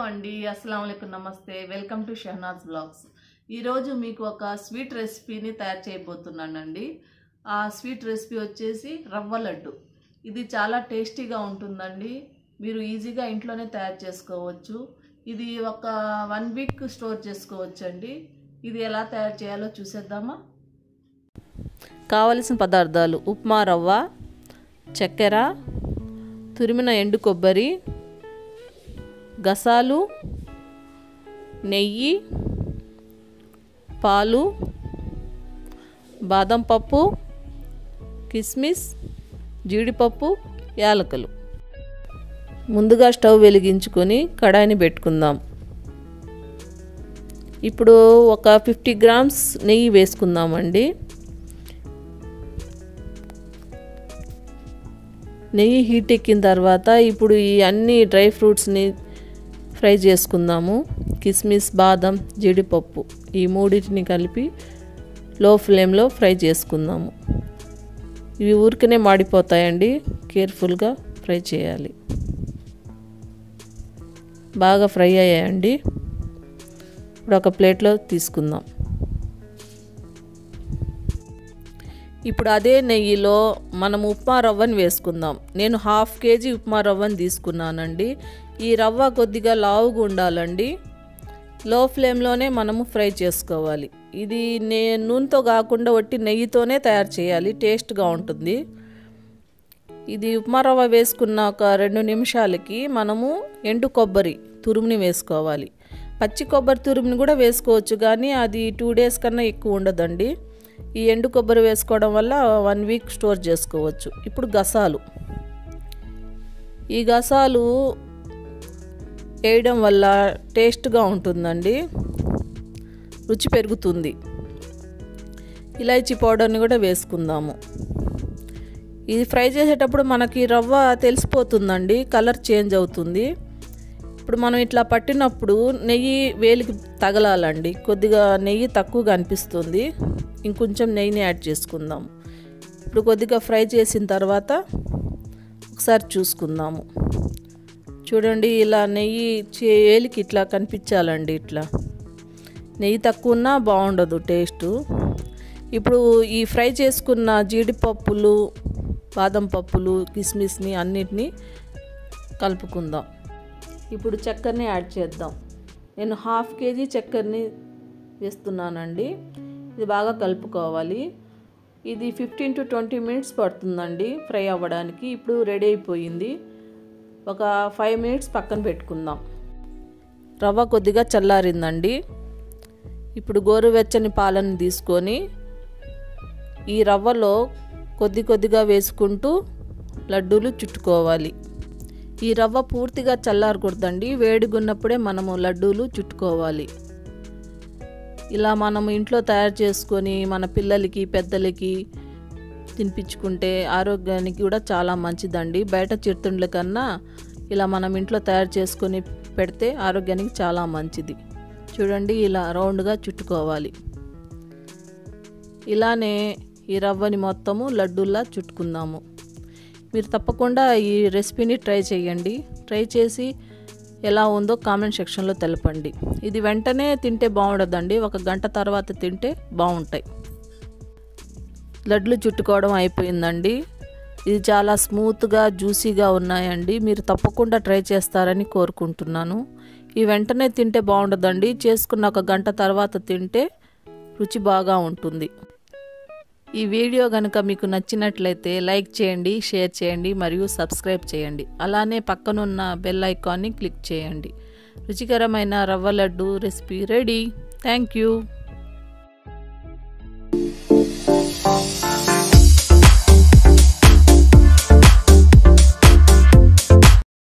అండి అస్సలం అయికం నమస్తే వెల్కమ్ టు షహనాజ్ బ్లాగ్స్ ఈరోజు మీకు ఒక స్వీట్ రెసిపీని తయారు చేయబోతున్నానండి ఆ స్వీట్ రెసిపీ వచ్చేసి రవ్వ లడ్డు ఇది చాలా టేస్టీగా ఉంటుందండి మీరు ఈజీగా ఇంట్లోనే తయారు చేసుకోవచ్చు ఇది ఒక వన్ వీక్ స్టోర్ చేసుకోవచ్చు అండి ఇది ఎలా తయారు చేయాలో చూసేద్దామా కావలసిన పదార్థాలు ఉప్మా రవ్వ చక్కెర తురిమిన ఎండు కొబ్బరి గసాలు నెయ్యి పాలు బాదం పప్పు కిస్మిస్ జీడిపప్పు యాలకులు ముందుగా స్టవ్ వెలిగించుకొని కడాయిని పెట్టుకుందాం ఇప్పుడు ఒక ఫిఫ్టీ గ్రామ్స్ నెయ్యి వేసుకుందామండి నెయ్యి హీట్ ఎక్కిన తర్వాత ఇప్పుడు ఈ అన్ని డ్రై ఫ్రూట్స్ని ఫ్రై చేసుకుందాము కిస్మిస్ బాదం జీడిపప్పు ఈ మూడింటిని కలిపి లో ఫ్లేమ్లో ఫ్రై చేసుకుందాము ఇవి ఊరికనే మాడిపోతాయండి కేర్ఫుల్గా ఫ్రై చేయాలి బాగా ఫ్రై అయ్యాయండి ఇప్పుడు ఒక ప్లేట్లో తీసుకుందాం ఇప్పుడు అదే నెయ్యిలో మనం ఉప్మా రవ్వని వేసుకుందాం నేను హాఫ్ కేజీ ఉప్మా రవ్వని తీసుకున్నానండి ఈ రవ్వ కొద్దిగా లావుగా ఉండాలండి లో ఫ్లేమ్లోనే మనము ఫ్రై చేసుకోవాలి ఇది నే నూనెతో కాకుండా వట్టి నెయ్యితోనే తయారు చేయాలి టేస్ట్గా ఉంటుంది ఇది ఉప్మా రవ్వ వేసుకున్న ఒక రెండు నిమిషాలకి మనము ఎండు కొబ్బరి తురుముని వేసుకోవాలి పచ్చి కొబ్బరి తురుముని కూడా వేసుకోవచ్చు కానీ అది టూ డేస్ కన్నా ఎక్కువ ఉండదండి ఈ ఎండు కొబ్బరి వేసుకోవడం వల్ల వన్ వీక్ స్టోర్ చేసుకోవచ్చు ఇప్పుడు గసాలు ఈ గసాలు వేయడం వల్ల టేస్ట్గా ఉంటుందండి రుచి పెరుగుతుంది ఇలాచీ పౌడర్ని కూడా వేసుకుందాము ఇది ఫ్రై చేసేటప్పుడు మనకి రవ్వ తెలిసిపోతుందండి కలర్ చేంజ్ అవుతుంది ఇప్పుడు మనం ఇట్లా పట్టినప్పుడు నెయ్యి వేలికి తగలాలండి కొద్దిగా నెయ్యి తక్కువగా అనిపిస్తుంది ఇంకొంచెం నెయ్యిని యాడ్ చేసుకుందాం ఇప్పుడు కొద్దిగా ఫ్రై చేసిన తర్వాత ఒకసారి చూసుకుందాము చూడండి ఇలా నెయ్యి వేలికి ఇట్లా కనిపించాలండి ఇట్లా నెయ్యి తక్కువ ఉన్నా బాగుండదు టేస్టు ఇప్పుడు ఈ ఫ్రై చేసుకున్న జీడిపప్పులు బాదం పప్పులు కిస్మిస్ని అన్నిటినీ కలుపుకుందాం ఇప్పుడు చక్కెరని యాడ్ చేద్దాం నేను హాఫ్ కేజీ చక్కెరని వేస్తున్నానండి ఇది బాగా కలుపుకోవాలి ఇది ఫిఫ్టీన్ టు ట్వంటీ మినిట్స్ పడుతుందండి ఫ్రై అవ్వడానికి ఇప్పుడు రెడీ అయిపోయింది ఒక ఫైవ్ మినిట్స్ పక్కన పెట్టుకుందాం రవ్వ కొద్దిగా చల్లారిందండి ఇప్పుడు గోరువెచ్చని పాలను తీసుకొని ఈ రవ్వలో కొద్ది కొద్దిగా వేసుకుంటూ లడ్డూలు చుట్టుకోవాలి ఈ రవ్వ పూర్తిగా చల్లారకూడదండి వేడిగున్నప్పుడే మనము లడ్డూలు చుట్టుకోవాలి ఇలా మనం ఇంట్లో తయారు చేసుకొని మన పిల్లలకి పెద్దలకి తినిపించుకుంటే ఆరోగ్యానికి కూడా చాలా మంచిదండి బయట చిరుతుండ్ల కన్నా ఇలా మనం ఇంట్లో తయారు చేసుకొని పెడితే ఆరోగ్యానికి చాలా మంచిది చూడండి ఇలా రౌండ్గా చుట్టుకోవాలి ఇలానే ఈ రవ్వని మొత్తము లడ్డూల్లా చుట్టుకుందాము మీరు తప్పకుండా ఈ రెసిపీని ట్రై చేయండి ట్రై చేసి ఎలా ఉందో కామెంట్ సెక్షన్లో తెలపండి ఇది వెంటనే తింటే బాగుండదండి ఒక గంట తర్వాత తింటే బాగుంటాయి లడ్లు చుట్టుకోవడం అయిపోయిందండి ఇది చాలా స్మూత్గా జ్యూసీగా ఉన్నాయండి మీరు తప్పకుండా ట్రై చేస్తారని కోరుకుంటున్నాను ఈ వెంటనే తింటే బాగుండదండి చేసుకున్న ఒక గంట తర్వాత తింటే రుచి బాగా ఉంటుంది ఈ వీడియో కనుక మీకు నచ్చినట్లయితే లైక్ చేయండి షేర్ చేయండి మరియు సబ్స్క్రైబ్ చేయండి అలానే పక్కనున్న బెల్ ఐకాన్ని క్లిక్ చేయండి రుచికరమైన rava laddu recipe ready thank you